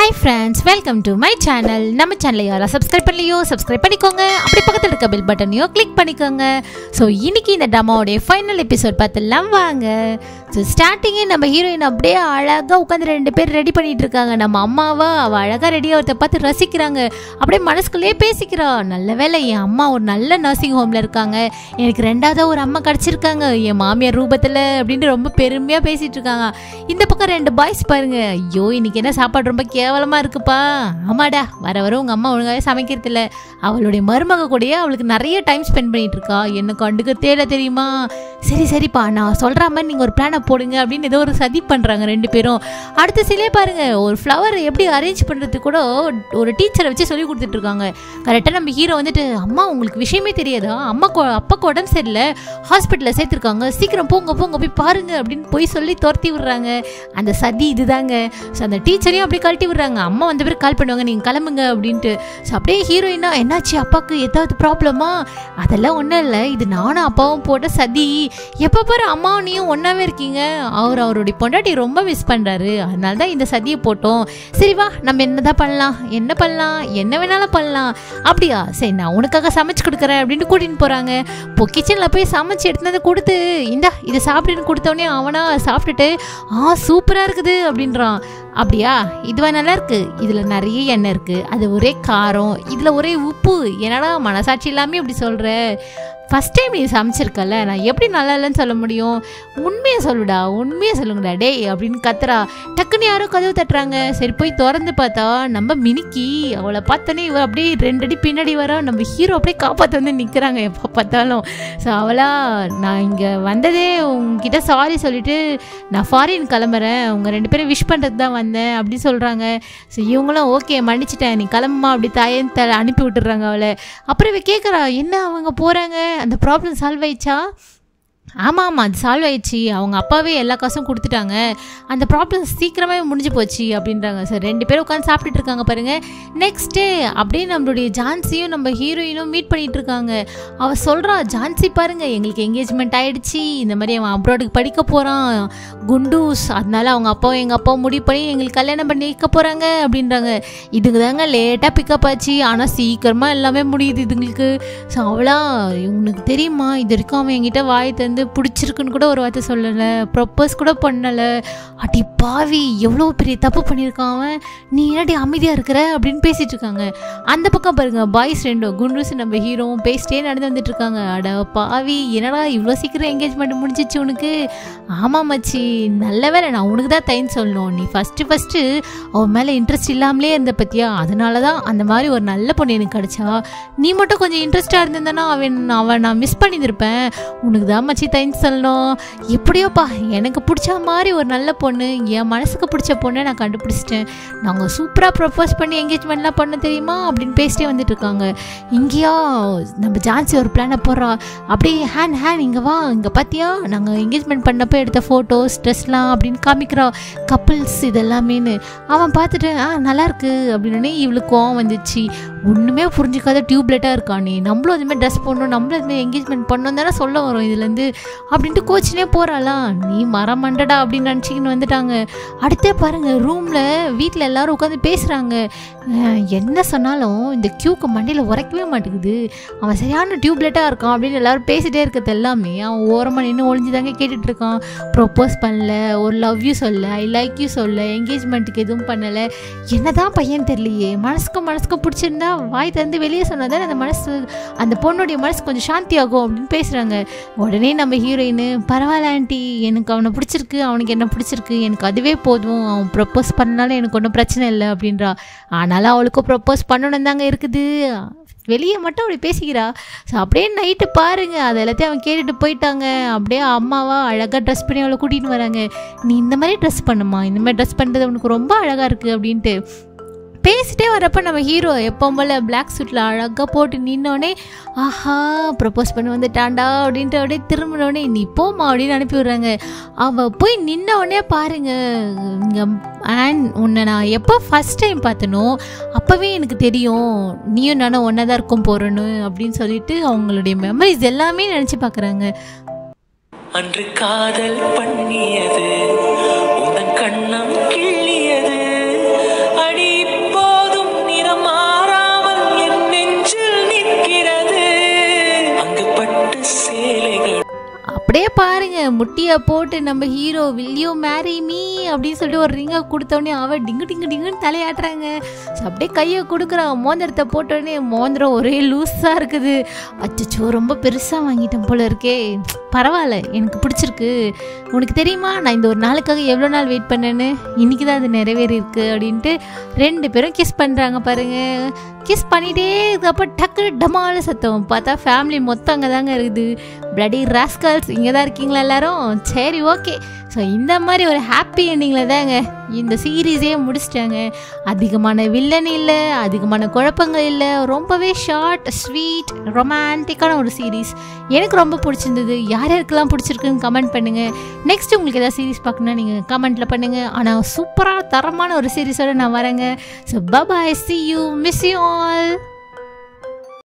hi friends welcome to my channel நம்ம சேனலை யாரும் சப்ஸ்கிரைப் பண்ணலையோ சப்ஸ்கிரைப் பண்ணிக்கோங்க அப்படி பக்கத்தில் இருக்க பெல் பட்டனையும் கிளிக் பண்ணிக்கோங்க ஸோ இன்னைக்கு இந்த டமாவோடைய ஃபைனல் எபிசோட் பார்த்துலாம் வாங்க ஸோ ஸ்டார்டிங்கே நம்ம ஹீரோயின் அப்படியே அழகாக உட்காந்து ரெண்டு பேர் ரெடி பண்ணிட்டு இருக்காங்க நம்ம அம்மாவா அவள் அழகாக ரெடியாக ஒருத்த பார்த்து ரசிக்கிறாங்க அப்படியே மனசுக்குள்ளேயே பேசிக்கிறா நல்ல வேளை என் அம்மா ஒரு நல்ல நர்சிங் ஹோமில் இருக்காங்க எனக்கு ரெண்டாவது ஒரு அம்மா கிடச்சிருக்காங்க என் மாமியார் ரூபத்தில் அப்படின்ட்டு ரொம்ப பெருமையாக பேசிட்டு இருக்காங்க இந்த பக்கம் ரெண்டு பாய்ஸ் பாருங்க ஐயோ இன்னைக்கு என்ன சாப்பாடு ரொம்ப கேவலமா இருக்குப்பா ஆமாடா வர வர உங்க அம்மா ஒழுங்காவே சமைக்கிறது இல்ல அவளுடைய மருமக கூடயே அவளுக்கு நிறைய டைம் ஸ்பெண்ட் பண்ணிட்டு இருக்கா என்ன கண்டுக்கிறதே இல்லை தெரியுமா சரி சரிப்பா நான் சொல்ற மாதிரி நீங்க ஒரு பிளானை போடுங்க அப்படின்னு ஏதோ ஒரு சதி பண்றாங்க ரெண்டு பேரும் அடுத்த சிலே பாருங்க ஒரு ஃப்ளவர் எப்படி அரேஞ்ச் பண்றது கூட ஒரு டீச்சரை வச்சு சொல்லி கொடுத்துட்டு இருக்காங்க கரெக்டாக நம்ம ஹீரோ வந்துட்டு அம்மா உங்களுக்கு விஷயமே தெரியாதா அம்மா கொ- அப்பாக்கு உடம்பு சரியில்லை ஹாஸ்பிட்டலில் சேர்த்துருக்காங்க சீக்கிரம் போங்க போங்க போய் பாருங்க அப்படின்னு போய் சொல்லி துரத்தி விடுறாங்க அந்த சதி இதுதாங்க ஸோ அந்த டீச்சரையும் அப்படியே கழட்டி விடுறாங்க அம்மா வந்த பிறகு கால் பண்ணுவாங்க நீங்கள் கிளம்புங்க அப்படின்ட்டு ஸோ அப்படியே ஹீரோயினா என்னாச்சு அப்பாவுக்கு ஏதாவது ப்ராப்ளமா அதெல்லாம் ஒன்றும் இல்லை இது நானும் அப்பாவும் போட்ட சதி எப்போ பாரு அம்மாவும் நீயும் ஒன்றாவே இருக்கீங்க அவர் அவருடைய பொண்டாட்டி ரொம்ப மிஸ் பண்ணுறாரு அதனால தான் இந்த சதியை போட்டோம் சரி வா நம்ம என்னதான் பண்ணலாம் என்ன பண்ணலாம் என்ன வேணாலும் பண்ணலாம் அப்படியா சரி நான் உனக்காக சமைச்சு கொடுக்குறேன் அப்படின்ட்டு கூட்டின்னு போகிறாங்க இப்போ கிச்சனில் போய் சமைச்சு எடுத்து வந்து கொடுத்து இந்தா இதை சாப்பிடுன்னு கொடுத்தோடனே அவனா சாப்பிட்டுட்டு ஆ சூப்பராக இருக்குது அப்படின்றான் அப்படியா இதுவா நல்லா இருக்கு இதில் நிறைய எண்ணெய் இருக்குது அது ஒரே காரம் இதில் ஒரே உப்பு என்னடா மனசாட்சி இல்லாமல் இப்படி சொல்கிற ஃபஸ்ட் டைம் நீ சமைச்சிருக்கல நான் எப்படி நல்லா இல்லைன்னு சொல்ல முடியும் உண்மையை சொல்லுடா உண்மையை சொல்லுங்கடா டேய் அப்படின்னு கத்துறா டக்குன்னு யாரோ கதவு தட்டுறாங்க சரி போய் திறந்து பார்த்தா நம்ம மினிக்கி அவளை பார்த்தோன்னே இவ அப்படியே ரெண்டு அடி பின்னாடி வர நம்ம ஹீரோ அப்படியே காப்பாற்ற வந்து நிற்கிறாங்க எப்போ பார்த்தாலும் ஸோ அவளா நான் இங்கே வந்ததே உங்ககிட்ட சாரி சொல்லிட்டு நான் ஃபாரின் கிளம்புறேன் உங்கள் ரெண்டு பேரும் விஷ் பண்ணுறது தான் வந்தேன் அப்படி சொல்கிறாங்க ஸோ இவங்களும் ஓகே மன்னிச்சிட்டேன் நீ கிளம்புமா அப்படி தாயன் த அனுப்பி விட்டுறாங்க அவளை அப்புறம் இவ கேட்குறா என்ன அவங்க போகிறாங்க அந்த ப்ராப்ளம் சால்வ் ஆயிடுச்சா ஆமாம் ஆமாம் அது சால்வ் ஆயிடுச்சு அவங்க அப்பாவே எல்லா காசும் கொடுத்துட்டாங்க அந்த ப்ராப்ளம் சீக்கிரமாகவே முடிஞ்சு போச்சு அப்படின்றாங்க சார் ரெண்டு பேரும் உட்காந்து சாப்பிட்டுட்டு இருக்காங்க பாருங்க நெக்ஸ்ட் டே அப்படியே நம்மளுடைய ஜான்சியும் நம்ம ஹீரோயினும் மீட் பண்ணிட்டு இருக்காங்க அவ சொல்கிறா ஜான்சி பாருங்க எங்களுக்கு என்கேஜ்மெண்ட் ஆயிடுச்சு இந்த மாதிரி அவன் அப்ராடுக்கு படிக்க போகிறான் குண்டூஸ் அதனால அவங்க அப்பாவும் எங்கள் அப்பாவும் முடிவு பண்ணி எங்களுக்கு கல்யாணம் பண்ணி வைக்க போகிறாங்க அப்படின்றாங்க இதுக்கு தாங்க லேட்டாக பிக்கப் ஆச்சு ஆனால் சீக்கிரமாக எல்லாமே முடியுது இதுங்களுக்கு ஸோ அவளா உனக்கு தெரியுமா இது வரைக்கும் அவன் என்கிட்ட வாய் தந்து பிடிச்சிருக்குன்னு கூட ஒரு வார்த்தை சொல்லலை ப்ரப்போஸ் கூட பண்ணலை அடி பாவி எவ்வளோ பெரிய தப்பு பண்ணியிருக்கான் அவன் நீ என்னடி அமைதியாக இருக்கிற அப்படின்னு பேசிட்டு இருக்காங்க அந்த பக்கம் பாருங்க பாய்ஸ் ரெண்டும் குண்டூஸ் நம்ம ஹீரோவும் பேசிட்டே நடந்து வந்துட்டு இருக்காங்க அட பாவி என்னடா இவ்வளோ சீக்கிரம் என்கேஜ்மெண்ட் முடிஞ்சிச்சு உனக்கு ஆமாம் மச்சி நல்ல வேலை நான் உனக்கு தான் தைன்னு சொல்லணும் நீ ஃபஸ்ட்டு ஃபஸ்ட்டு அவன் மேலே இன்ட்ரெஸ்ட் இல்லாமலே இருந்த பத்தியா அதனால தான் அந்த மாதிரி ஒரு நல்ல பொண்ணு எனக்கு கிடைச்சா நீ மட்டும் கொஞ்சம் இன்ட்ரெஸ்டாக இருந்திருந்தனா அவன் அவன் நான் மிஸ் பண்ணியிருப்பேன் உனக்கு தான் மச்சி தைன்னு சொல்லணும் எப்படியோப்பா எனக்கு பிடிச்ச மாதிரி ஒரு நல்ல பொண்ணு என் மனசுக்கு பிடிச்ச பொண்ணை நான் கண்டுபிடிச்சிட்டேன் நாங்கள் சூப்பராக ப்ரப்போஸ் பண்ணி என்கேஜ்மெண்ட்லாம் பண்ண தெரியுமா அப்படின்னு பேசிட்டே வந்துட்டு இருக்காங்க இங்கேயா நம்ம ஜான்சி ஒரு பிளானை போடுறா அப்படியே ஹேண்ட் ஹேண்ட் இங்கே வா இங்கே பார்த்தியா நாங்கள் என்கேஜ்மெண்ட் பண்ணப்போ எடுத்த ஃபோட்டோஸ் ட்ரெஸ்லாம் அப்படின்னு காமிக்கிறா கப்பிள்ஸ் இதெல்லாமேன்னு அவன் பார்த்துட்டு ஆ நல்லா இருக்கு அப்படின்னு இவளுக்கு கோவம் வந்துச்சு ஒன்றுமே புரிஞ்சுக்காத டியூப்லெட்டாக இருக்கா நீ நம்மளும் அதுமாதிரி ட்ரெஸ் பண்ணணும் நம்மளும் அதுமாதிரி என்கேஜ்மெண்ட் பண்ணணும் தானே சொல்ல வரோம் இதுலேருந்து அப்படின்ட்டு கோச்சினே போகிறாளாம் நீ மரமண்டடா அப்படின்னு நினச்சிக்கின்னு வந்துட்டாங்க அடுத்தே பாருங்க ரூமில் வீட்டில் எல்லாரும் உட்காந்து பேசுகிறாங்க என்ன சொன்னாலும் இந்த கியூக்கு மண்டையில் உரைக்கவே மாட்டேங்குது அவன் சரியான டியூப்லெட்டாக இருக்கான் அப்படின்னு எல்லாரும் பேசிட்டே இருக்கிறது எல்லாமே அவன் ஓரமாக நின்று ஒளிஞ்சு தாங்க கேட்டுட்டு இருக்கான் ப்ரொப்போஸ் பண்ணல ஒரு லவ் யூ சொல்ல ஐ லைக் யூ சொல்ல என்கேஜ்மெண்ட்டுக்கு எதுவும் பண்ணலை என்னதான் பையன் தெரியலையே மனசுக்கும் மனசுக்கும் பிடிச்சிருந்தா வாய் திறந்து வெளியே சொன்னதான் அந்த மனசு அந்த பொண்ணுடைய மனசு கொஞ்சம் சாந்தி ஆகும் அப்படின்னு பேசுகிறாங்க உடனே நம்ம ஹீரோயின் பரவாயில்ல ஆண்டி எனக்கு அவனை பிடிச்சிருக்கு அவனுக்கு என்ன பிடிச்சிருக்கு எனக்கு அதுவே போதும் அவன் ப்ரப்போஸ் பண்ணாலும் எனக்கு ஒன்றும் பிரச்சனை இல்லை அப்படின்றா ஆனாலும் அவளுக்கும் ப்ரப்போஸ் பண்ணணும் தாங்க இருக்குது வெளியே மட்டும் அப்படி பேசிக்கிறா ஸோ அப்படியே நைட்டு பாருங்க அது எல்லாத்தையும் அவன் கேட்டுட்டு போயிட்டாங்க அப்படியே அம்மாவா அழகாக ட்ரெஸ் பண்ணி அவளை கூட்டிகிட்டு வராங்க நீ இந்த மாதிரி ட்ரெஸ் பண்ணுமா இந்த மாதிரி ட்ரெஸ் பண்ணுறது உனக்கு ரொம்ப அழகாக இருக்குது அப்படின்ட்டு பேசிட்டே வரப்ப நம்ம ஹீரோ எப்பவும் போல் பிளாக் சூட்டில் அழகாக போட்டு நின்னோடனே ஆஹா ப்ரப்போஸ் பண்ண வந்துட்டான்டா அப்படின்ட்டு அப்படியே திரும்பினோடனே நீ போமா அப்படின்னு அனுப்பி விட்றாங்க அவள் போய் நின்ன உடனே பாருங்க இங்கே அண்ட் உன்னை நான் எப்போ ஃபஸ்ட் டைம் பார்த்தனோ அப்போவே எனக்கு தெரியும் நீயும் நானும் ஒன்றா தான் இருக்கும் போகிறேன்னு அப்படின்னு சொல்லிட்டு அவங்களுடைய மெமரிஸ் எல்லாமே நினச்சி பார்க்குறாங்க அன்று காதல் பண்ணியது உந்தன் கண்ணம் கிள்ளியது அடி முட்டியை போட்டு நம்ம ஹீரோ வில்லியோ மேரி மீ அப்படின்னு சொல்லிட்டு ஒரு ரிங்கை கொடுத்தோடனே அவள் டிங்கு டிங்கு டிங்குன்னு தலையாட்டுறாங்க ஸோ அப்படியே கையை கொடுக்குறான் மோந்திரத்தை போட்டோடனே மோந்திரம் ஒரே லூஸாக இருக்குது அச்சச்சோ ரொம்ப பெருசாக வாங்கிட்டேன் போல இருக்கே பரவாயில்ல எனக்கு பிடிச்சிருக்கு உனக்கு தெரியுமா நான் இந்த ஒரு நாளுக்காக எவ்வளோ நாள் வெயிட் பண்ணேன்னு இன்னைக்கு தான் அது நிறைவேறி இருக்கு அப்படின்ட்டு ரெண்டு பேரும் கிஸ் பண்ணுறாங்க பாருங்க கிஸ் பண்ணிட்டே இருக்கப்போ டக்கு டமால சத்தம் பார்த்தா ஃபேமிலி மொத்தம் அங்கே தாங்க இருக்குது பிளடி ராஸ்கல்ஸ் இங்கே தான் இருக்கீங்களா எல்லாரும் சரி ஓகே ஸோ இந்த மாதிரி ஒரு ஹாப்பி எண்டிங்கில் தாங்க இந்த சீரீஸே முடிச்சிட்டாங்க அதிகமான வில்லன் இல்லை அதிகமான குழப்பங்கள் இல்லை ரொம்பவே ஷார்ட் ஸ்வீட் ரொமான்டிக்கான ஒரு சீரீஸ் எனக்கு ரொம்ப பிடிச்சிருந்தது யார் யாருக்கெல்லாம் பிடிச்சிருக்குன்னு கமெண்ட் பண்ணுங்கள் நெக்ஸ்ட் உங்களுக்கு ஏதாவது சீரீஸ் பார்க்கணுன்னா நீங்கள் கமெண்ட்டில் பண்ணுங்கள் ஆனால் சூப்பராக தரமான ஒரு சீரீஸோடு நான் வரேங்க so bye bye see you miss you all